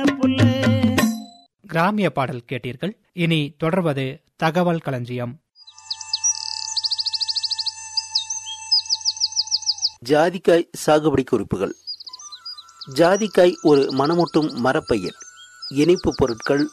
புல்லு கிராமிய பாடல் கேட்டீர்கள் இனி தொடர்வது தகவல் களஞ்சியம் ஜாதிக்காய் சாகுபடி குறிப்புகள் ஜாதிக்காய் ஒரு மணமூட்டும் மரப்பயிர் இனிப்பு பொருட்கள்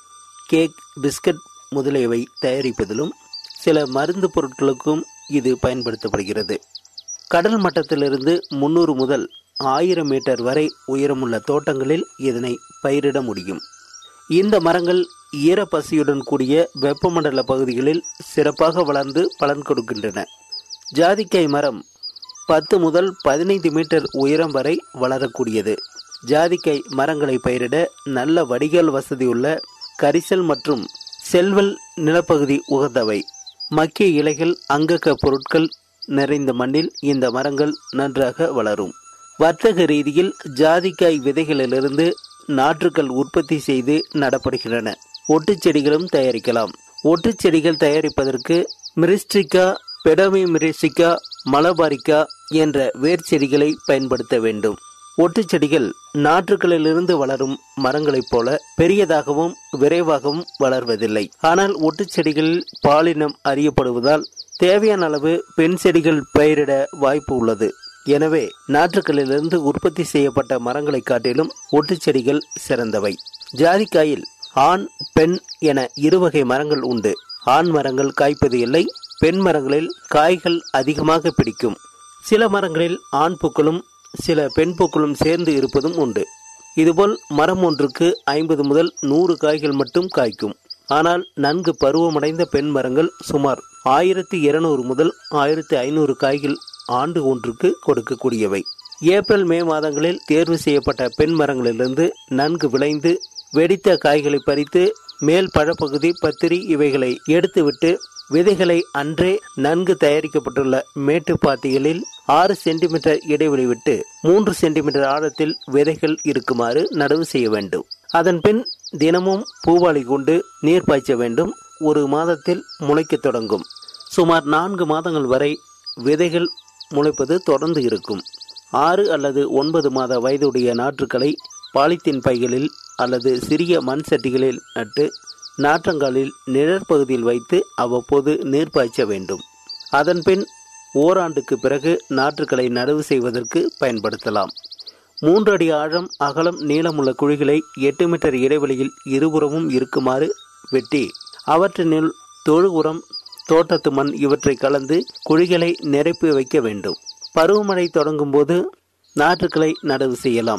கேக் பிஸ்கட் முதலியவை தயாரிப்பதிலும் சில மருந்து பொருட்களுக்கும் இது பயன்படுத்தப்படுகிறது கடல் மட்டத்திலிருந்து முன்னூறு முதல் ஆயிரம் மீட்டர் வரை உயரமுள்ள தோட்டங்களில் இதனை பயிரிட முடியும் இந்த மரங்கள் ஈரப்பசியுடன் கூடிய வெப்பமண்டல பகுதிகளில் சிறப்பாக வளர்ந்து பலன் கொடுக்கின்றன ஜாதிக்காய் மரம் பத்து முதல் பதினைந்து மீட்டர் உயரம் வரை வளரக்கூடியது ஜாதிக்காய் மரங்களை பயிரிட நல்ல வடிகால் வசதியுள்ள கரிசல் மற்றும் செல்வல் நிலப்பகுதி உகந்தவை மக்கிய இலைகள் அங்கக பொருட்கள் நிறைந்த மண்ணில் இந்த மரங்கள் நன்றாக வளரும் வர்த்தக ரீதியில் ஜாதிக்காய் விதைகளிலிருந்து நாற்றுக்கள் உற்பத்தி செய்து நடப்படுகின்றன ஒட்டுச் செடிகளும் தயாரிக்கலாம் ஒட்டுச் செடிகள் தயாரிப்பதற்கு மிரிஸ்ட்ரிகா பெடமி மிரிஸ்டிகா மலபாரிக்கா என்ற வேர் செடிகளை பயன்படுத்த வேண்டும் ஒட்டுச் செடிகள் நாற்றுகளிலிருந்து வளரும் மரங்களைப் போல பெரியதாகவும் விரைவாகவும் வளர்வதில்லை ஆனால் ஒட்டுச் செடிகளில் பாலினம் அறியப்படுவதால் தேவையான அளவு பெண் செடிகள் பயிரிட வாய்ப்பு உள்ளது எனவே நாற்றுகளிலிருந்து உற்பத்தி செய்யப்பட்ட மரங்களை காட்டிலும் ஒட்டுச் செடிகள் சிறந்தவை ஜாதிக்காயில் ஆண் பெண் என இருவகை மரங்கள் உண்டு ஆண் மரங்கள் காய்ப்பது இல்லை பெண் மரங்களில் காய்கள் அதிகமாக பிடிக்கும் சில மரங்களில் ஆண் பூக்களும் சில பெண் பூக்களும் சேர்ந்து இருப்பதும் உண்டு இதுபோல் மரம் ஒன்றுக்கு ஐம்பது முதல் நூறு காய்கள் மட்டும் காய்க்கும் ஆனால் நன்கு பருவமடைந்த பெண் மரங்கள் சுமார் ஆயிரத்தி இருநூறு முதல் ஆயிரத்தி ஐநூறு காய்கள் ஆண்டு ஒன்றுக்கு கொடுக்கக்கூடியவை ஏப்ரல் மே மாதங்களில் தேர்வு செய்யப்பட்ட பெண் மரங்களிலிருந்து நன்கு விளைந்து வெடித்த காய்களை பறித்து மேல் பழப்பகுதி பத்திரி இவைகளை எடுத்துவிட்டு விதைகளை அன்றே நன்கு தயாரிக்கப்பட்டுள்ள மேட்டுப்பாத்திகளில் ஆறு சென்டிமீட்டர் இடைவெளி விட்டு மூன்று சென்டிமீட்டர் ஆழத்தில் விதைகள் இருக்குமாறு நடவு செய்ய வேண்டும் அதன் பின் தினமும் பூவாளி கொண்டு நீர் பாய்ச்ச வேண்டும் ஒரு மாதத்தில் முளைக்கத் தொடங்கும் சுமார் நான்கு மாதங்கள் வரை விதைகள் முளைப்பது தொடர்ந்து இருக்கும் ஆறு அல்லது ஒன்பது மாத வயதுடைய நாற்றுக்களை பாலித்தீன் பைகளில் அல்லது சிறிய மண் சட்டிகளில் நட்டு நாற்றங்காலில் நிழற்பகுதியில் வைத்து அவ்வப்போது நீர் பாய்ச்ச வேண்டும் அதன்பின் ஓராண்டுக்கு பிறகு நாற்றுக்களை நடவு செய்வதற்கு பயன்படுத்தலாம் மூன்று அடி ஆழம் அகலம் நீளமுள்ள குழிகளை எட்டு மீட்டர் இடைவெளியில் இருபுறமும் இருக்குமாறு வெட்டி அவற்றினுள் தொழு உரம் தோட்டத்து மண் இவற்றை கலந்து குழிகளை நிரப்பி வைக்க வேண்டும் பருவமழை தொடங்கும் போது நாற்றுக்களை நடவு செய்யலாம்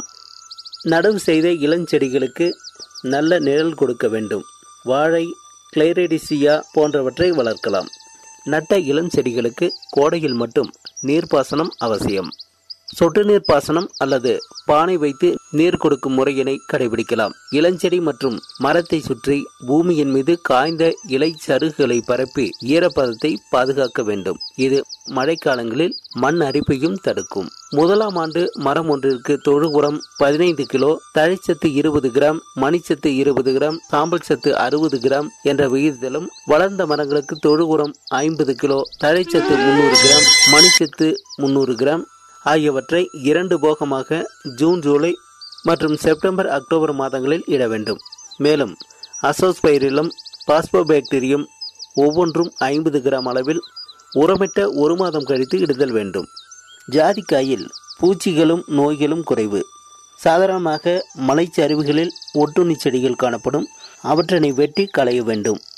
நடவு செய்த இளஞ்செடிகளுக்கு நல்ல நிழல் கொடுக்க வேண்டும் வாழை கிளைரேடிசியா போன்றவற்றை வளர்க்கலாம் நட்ட இளம் செடிகளுக்கு கோடையில் மட்டும் நீர்ப்பாசனம் அவசியம் சொட்டு நீர் பாசனம் அல்லது பானை வைத்து நீர் கொடுக்கும் முறையினை கடைபிடிக்கலாம் இளஞ்செடி மற்றும் மரத்தை சுற்றி பூமியின் மீது காய்ந்த இலை சருகுகளை பரப்பி ஈரப்பதத்தை பாதுகாக்க வேண்டும் இது மழைக்காலங்களில் மண் அரிப்பையும் தடுக்கும் முதலாம் ஆண்டு மரம் ஒன்றிற்கு தொழு உரம் பதினைந்து கிலோ தழைச்சத்து இருபது கிராம் மணிச்சத்து இருபது கிராம் சாம்பல் சத்து அறுபது கிராம் என்ற விகிதத்திலும் வளர்ந்த மரங்களுக்கு தொழு உரம் ஐம்பது கிலோ தழைச்சத்து முன்னூறு கிராம் மணிச்சத்து முன்னூறு கிராம் ஆகியவற்றை இரண்டு போகமாக ஜூன் ஜூலை மற்றும் செப்டம்பர் அக்டோபர் மாதங்களில் இட வேண்டும் மேலும் அசோஸ்பைரிலம் பாஸ்போபாக்டீரியம் ஒவ்வொன்றும் ஐம்பது கிராம் அளவில் உரமிட்ட ஒரு மாதம் கழித்து இடுதல் வேண்டும் ஜாதிக்காயில் பூச்சிகளும் நோய்களும் குறைவு சாதாரணமாக மலைச்சரிவுகளில் ஒட்டுண்ணி செடிகள் காணப்படும் அவற்றினை வெட்டி களைய வேண்டும்